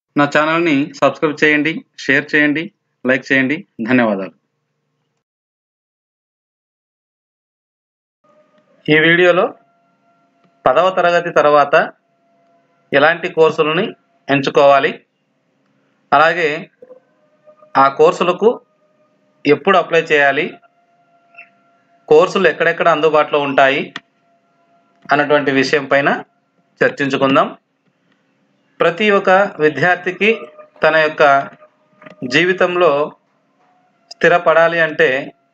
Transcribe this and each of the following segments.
నా ఛానల్ని సబ్స్క్రైబ్ చేయండి షేర్ చేయండి లైక్ చేయండి ధన్యవాదాలు ఈ వీడియోలో పదవ తరగతి తర్వాత ఎలాంటి కోర్సులని ఎంచుకోవాలి అలాగే ఆ కోర్సులకు ఎప్పుడు అప్లై చేయాలి కోర్సులు ఎక్కడెక్కడ అందుబాటులో ఉంటాయి అన్నటువంటి విషయం పైన చర్చించుకుందాం ప్రతి ఒక్క విద్యార్థికి తన యొక్క జీవితంలో స్థిరపడాలి అంటే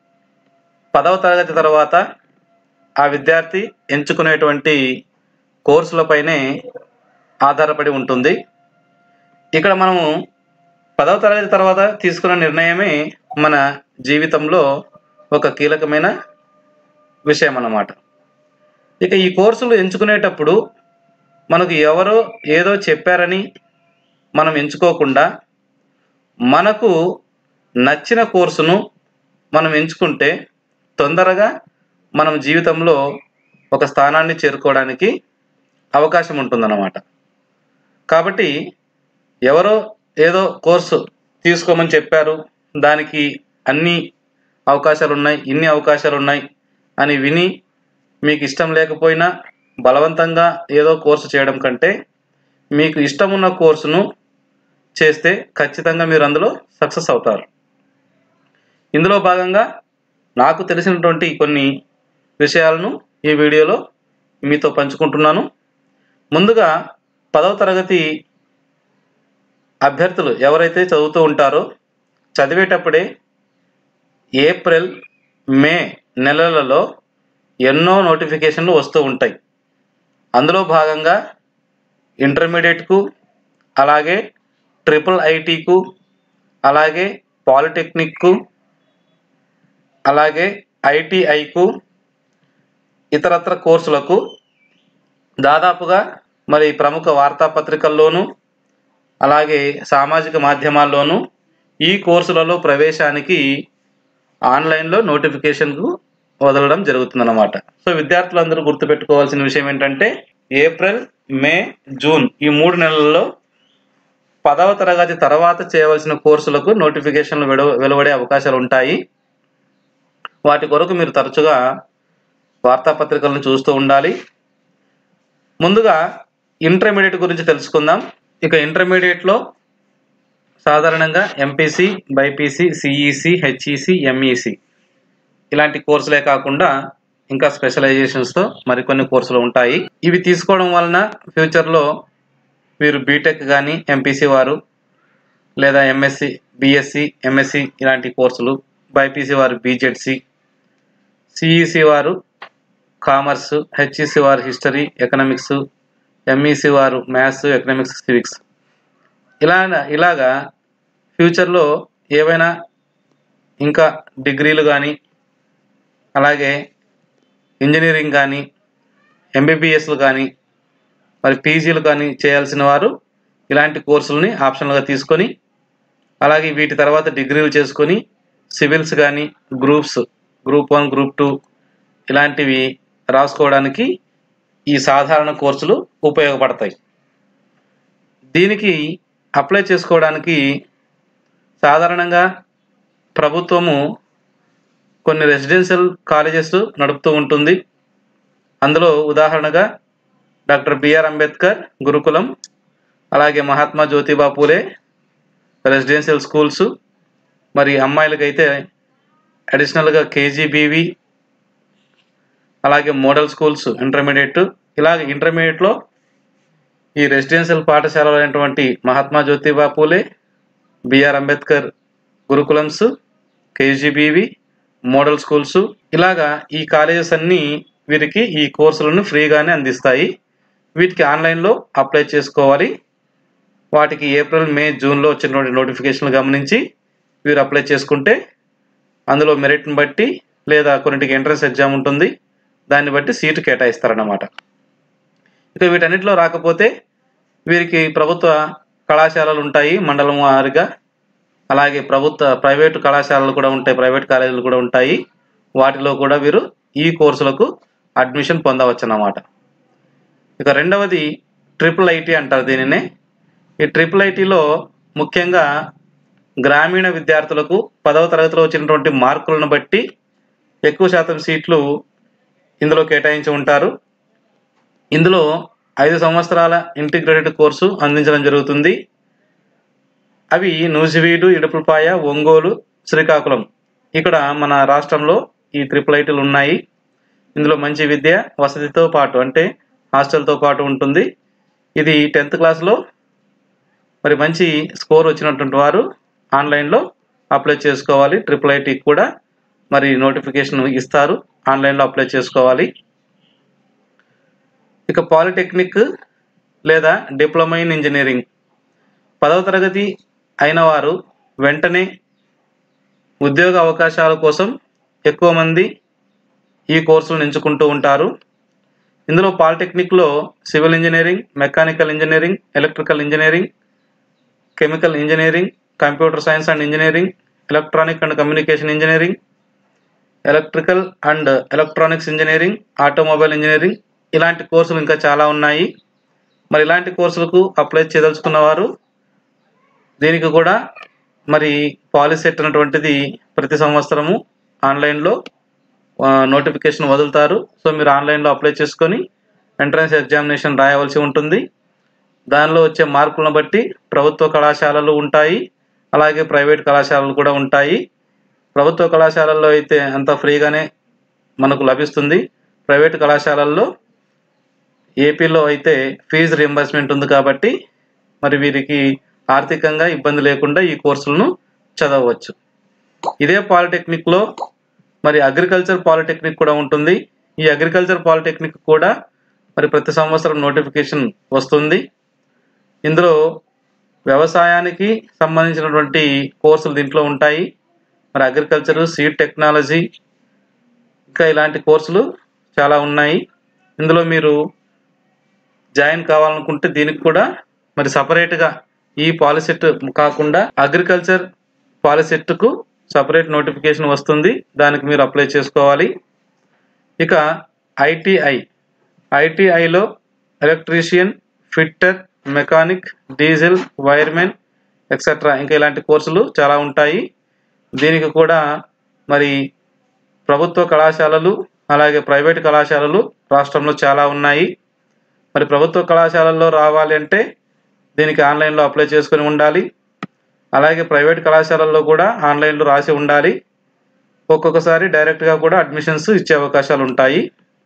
పదవ తరగతి తర్వాత ఆ విద్యార్థి ఎంచుకునేటువంటి కోర్సులపైనే ఆధారపడి ఉంటుంది ఇక్కడ మనము పదవ తరగతి తర్వాత తీసుకున్న నిర్ణయమే మన జీవితంలో ఒక కీలకమైన విషయం అన్నమాట ఇక ఈ కోర్సులు ఎంచుకునేటప్పుడు మనకు ఎవరో ఏదో చెప్పారని మనం ఎంచుకోకుండా మనకు నచ్చిన కోర్సును మనం ఎంచుకుంటే తొందరగా మనం జీవితంలో ఒక స్థానాన్ని చేరుకోవడానికి అవకాశం ఉంటుందన్నమాట కాబట్టి ఎవరో ఏదో కోర్సు తీసుకోమని చెప్పారు దానికి అన్ని అవకాశాలు ఉన్నాయి ఇన్ని అవకాశాలు ఉన్నాయి అని విని మీకు ఇష్టం లేకపోయినా బలవంతంగా ఏదో కోర్సు చేయడం కంటే మీకు ఇష్టం ఉన్న కోర్సును చేస్తే ఖచ్చితంగా మీరు అందులో సక్సెస్ అవుతారు ఇందులో భాగంగా నాకు తెలిసినటువంటి కొన్ని విషయాలను ఈ వీడియోలో మీతో పంచుకుంటున్నాను ముందుగా పదవ తరగతి అభ్యర్థులు ఎవరైతే చదువుతూ ఉంటారో చదివేటప్పుడే ఏప్రిల్ మే నెలలలో ఎన్నో నోటిఫికేషన్లు వస్తూ ఉంటాయి అందులో భాగంగా ఇంటర్మీడియట్కు అలాగే ట్రిపుల్ ఐటీకు అలాగే పాలిటెక్నిక్కు అలాగే ఐటీఐకు ఇతరత్ర కోర్సులకు దాదాపుగా మరి ప్రముఖ వార్తాపత్రికల్లోనూ అలాగే సామాజిక మాధ్యమాల్లోనూ ఈ కోర్సులలో ప్రవేశానికి ఆన్లైన్లో నోటిఫికేషన్కు వదలడం జరుగుతుందన్నమాట సో విద్యార్థులందరూ గుర్తుపెట్టుకోవాల్సిన విషయం ఏంటంటే ఏప్రిల్ మే జూన్ ఈ మూడు నెలల్లో పదవ తరగతి తర్వాత చేయవలసిన కోర్సులకు నోటిఫికేషన్లు వెడ వెలువడే అవకాశాలు ఉంటాయి వాటి కొరకు మీరు తరచుగా వార్తాపత్రికలను చూస్తూ ఉండాలి ముందుగా ఇంటర్మీడియట్ గురించి తెలుసుకుందాం ఇక ఇంటర్మీడియట్లో సాధారణంగా MPC BiPC CEC HEC MEC ఇలాంటి కోర్సులే కాకుండా ఇంకా స్పెషలైజేషన్స్తో మరికొన్ని కోర్సులు ఉంటాయి ఇవి తీసుకోవడం వలన ఫ్యూచర్లో మీరు బీటెక్ కానీ ఎంపీసీ వారు లేదా ఎంఎస్సి బిఎస్సి ఎంఎస్సి ఇలాంటి కోర్సులు బైపీసీ వారు బీజెడ్సి సిఈసి వారు కామర్స్ హెచ్ఈసి వారు హిస్టరీ ఎకనామిక్స్ ఎంఈసి వారు మ్యాథ్స్ ఎకనామిక్స్ సివిక్స్ ఇలా ఇలాగా ఫ్యూచర్లో ఏవైనా ఇంకా డిగ్రీలు కానీ అలాగే ఇంజనీరింగ్ కానీ ఎంబీబీఎస్లు కానీ మరి పీజీలు కానీ చేయాల్సిన వారు ఇలాంటి కోర్సులని ఆప్షనల్గా తీసుకొని అలాగే వీటి తర్వాత డిగ్రీలు చేసుకొని సివిల్స్ కానీ groups group one group two ఇలాంటివి రాసుకోవడానికి ఈ సాధారణ కోర్సులు ఉపయోగపడతాయి దీనికి అప్లై చేసుకోవడానికి సాధారణంగా ప్రభుత్వము కొన్ని రెసిడెన్షియల్ కాలేజెస్ నడుపుతూ ఉంటుంది అందులో ఉదాహరణగా డాక్టర్ బిఆర్ అంబేద్కర్ గురుకులం అలాగే మహాత్మా జ్యోతిబా పూలే రెసిడెన్షియల్ స్కూల్స్ మరి అమ్మాయిలకైతే అడిషనల్గా కేజీబీవి అలాగే మోడల్ స్కూల్స్ ఇంటర్మీడియట్ ఇలాగ ఇంటర్మీడియట్లో ఈ రెసిడెన్షియల్ పాఠశాలలు అయినటువంటి Mahatma Jyotiba Phule B R Ambedkar Gurukulams KGBV model schools ఇలాగా ఈ కాలేజెస్ అన్నీ వీరికి ఈ కోర్సులను ఫ్రీగానే అందిస్తాయి వీటికి ఆన్లైన్లో అప్లై చేసుకోవాలి వాటికి ఏప్రిల్ మే జూన్లో వచ్చినటువంటి నోటిఫికేషన్లు గమనించి వీరు అప్లై చేసుకుంటే అందులో మెరిట్ని బట్టి లేదా కొన్నింటికి ఎంట్రన్స్ ఎగ్జామ్ ఉంటుంది దాన్ని బట్టి సీటు కేటాయిస్తారన్నమాట ఇక వీటన్నిటిలో రాకపోతే వీరికి ప్రభుత్వ కళాశాలలు ఉంటాయి మండలం వారిగా అలాగే ప్రభుత్వ ప్రైవేటు కళాశాలలు కూడా ఉంటాయి ప్రైవేట్ కాలేజీలు కూడా ఉంటాయి వాటిలో కూడా వీరు ఈ కోర్సులకు అడ్మిషన్ పొందవచ్చు అన్నమాట ఇక రెండవది ట్రిపుల్ ఐటీ అంటారు దీనినే ఈ ట్రిపుల్ ఐటీలో ముఖ్యంగా గ్రామీణ విద్యార్థులకు పదవ తరగతిలో వచ్చినటువంటి మార్కులను బట్టి ఎక్కువ శాతం సీట్లు ఇందులో కేటాయించి ఉంటారు ఇందులో ఐదు సంవత్సరాల ఇంటిగ్రేటెడ్ కోర్సు అందించడం జరుగుతుంది అవి నూజివీడు ఇడుపులపాయ ఒంగోలు శ్రీకాకుళం ఇక్కడ మన రాష్ట్రంలో ఈ ట్రిపుల్ ఐటీలు ఉన్నాయి ఇందులో మంచి విద్య వసతితో పాటు అంటే హాస్టల్తో పాటు ఉంటుంది ఇది టెన్త్ క్లాస్లో మరి మంచి స్కోర్ వచ్చినటువంటి వారు ఆన్లైన్లో అప్లై చేసుకోవాలి ట్రిపుల్ ఐటీకి కూడా మరి నోటిఫికేషన్ ఇస్తారు ఆన్లైన్లో అప్లై చేసుకోవాలి ఇక పాలిటెక్నిక్ లేదా డిప్లొమా ఇన్ ఇంజనీరింగ్ పదవ తరగతి అయిన వారు వెంటనే ఉద్యోగ అవకాశాల కోసం ఎక్కువ మంది ఈ కోర్సులను ఎంచుకుంటూ ఉంటారు ఇందులో పాలిటెక్నిక్లో civil engineering mechanical engineering electrical engineering chemical engineering computer science and engineering electronic and communication engineering electrical and electronics engineering automobile engineering ఇలాంటి కోర్సులు ఇంకా చాలా ఉన్నాయి మరి ఇలాంటి కోర్సులకు అప్లై చేయదలుచుకున్న వారు దీనికి కూడా మరి పాలిసెట్ అన్నటువంటిది ప్రతి సంవత్సరము ఆన్లైన్లో నోటిఫికేషన్ వదులుతారు సో మీరు ఆన్లైన్లో అప్లై చేసుకొని ఎంట్రన్స్ ఎగ్జామినేషన్ రాయవలసి ఉంటుంది దానిలో వచ్చే మార్కులను బట్టి ప్రభుత్వ కళాశాలలు ఉంటాయి అలాగే ప్రైవేట్ కళాశాలలు కూడా ఉంటాయి ప్రభుత్వ కళాశాలల్లో అయితే అంత ఫ్రీగానే మనకు లభిస్తుంది ప్రైవేట్ కళాశాలల్లో ఏపీలో అయితే ఫీజు రియంబర్స్మెంట్ ఉంది కాబట్టి మరి వీరికి ఆర్థికంగా ఇబ్బంది లేకుండా ఈ కోర్సులను చదవవచ్చు ఇదే పాలిటెక్నిక్లో మరి అగ్రికల్చర్ పాలిటెక్నిక్ కూడా ఉంటుంది ఈ అగ్రికల్చర్ పాలిటెక్నిక్ కూడా మరి ప్రతి సంవత్సరం నోటిఫికేషన్ వస్తుంది ఇందులో వ్యవసాయానికి సంబంధించినటువంటి కోర్సులు దీంట్లో ఉంటాయి మరి అగ్రికల్చర్ సీడ్ టెక్నాలజీ ఇంకా ఇలాంటి కోర్సులు చాలా ఉన్నాయి ఇందులో మీరు జాయిన్ కావాలనుకుంటే దీనికి కూడా మరి సపరేట్గా ఈ పాలిసెట్ కాకుండా అగ్రికల్చర్ పాలిసెట్కు సపరేట్ నోటిఫికేషన్ వస్తుంది దానికి మీరు అప్లై చేసుకోవాలి ఇక ఐటీఐ ఐటీఐలో electrician fitter mechanic diesel wiremen etcetera ఇంకా ఇలాంటి కోర్సులు చాలా ఉంటాయి దీనికి కూడా మరి ప్రభుత్వ కళాశాలలు అలాగే ప్రైవేట్ కళాశాలలు రాష్ట్రంలో చాలా ఉన్నాయి మరి ప్రభుత్వ కళాశాలల్లో రావాలి అంటే దీనికి ఆన్లైన్లో అప్లై చేసుకొని ఉండాలి అలాగే ప్రైవేట్ కళాశాలల్లో కూడా ఆన్లైన్లో రాసి ఉండాలి ఒక్కొక్కసారి డైరెక్ట్గా కూడా అడ్మిషన్స్ ఇచ్చే అవకాశాలు ఉంటాయి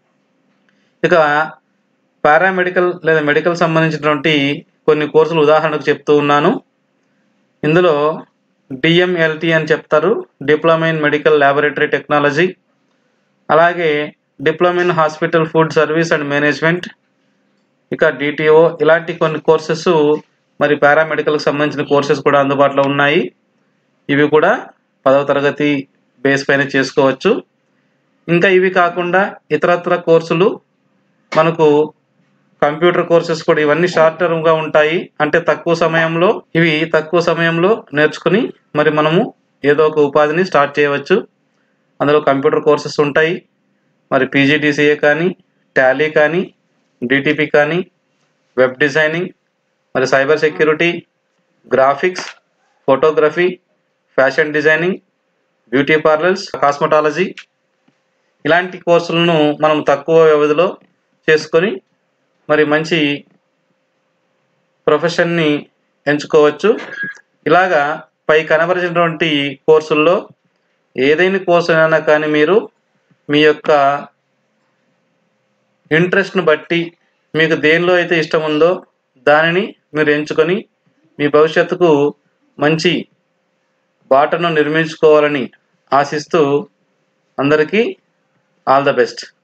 ఇక పారామెడికల్ లేదా మెడికల్ సంబంధించినటువంటి కొన్ని కోర్సులు ఉదాహరణకు చెప్తూ ఉన్నాను ఇందులో డిఎంఎల్టీ అని చెప్తారు diploma in medical laboratory technology అలాగే diploma in hospital food service and management ఇక డిటిఓ ఇలాంటి కొన్ని కోర్సెస్ మరి పారామెడికల్కి సంబంధించిన కోర్సెస్ కూడా అందుబాటులో ఉన్నాయి ఇవి కూడా పదవ తరగతి బేస్ పైన చేసుకోవచ్చు ఇంకా ఇవి కాకుండా ఇతరత్ర కోర్సులు మనకు కంప్యూటర్ కోర్సెస్ కూడా ఇవన్నీ షార్ట్ టర్మ్గా ఉంటాయి అంటే తక్కువ సమయంలో ఇవి తక్కువ సమయంలో నేర్చుకుని మరి మనము ఏదో ఒక ఉపాధిని స్టార్ట్ చేయవచ్చు అందులో కంప్యూటర్ కోర్సెస్ ఉంటాయి మరి పీజీడీసీఏ కానీ టాలీ కానీ డిటిపి కానీ వెబ్ డిజైనింగ్ మరి cyber security graphics photography fashion designing beauty parlours cosmetology ఇలాంటి కోర్సులను మనం తక్కువ వ్యవధిలో చేసుకొని మరి మంచి ప్రొఫెషన్ని ఎంచుకోవచ్చు ఇలాగా పై కనబరిచినటువంటి కోర్సుల్లో ఏదైనా కోర్సు అయినా కానీ మీరు మీ యొక్క ఇంట్రెస్ట్ను బట్టి మీకు దేనిలో అయితే ఇష్టం ఉందో దానిని మీరు ఎంచుకొని మీ భవిష్యత్తుకు మంచి బాటను నిర్మించుకోవాలని ఆశిస్తూ అందరికీ ఆల్ ద బెస్ట్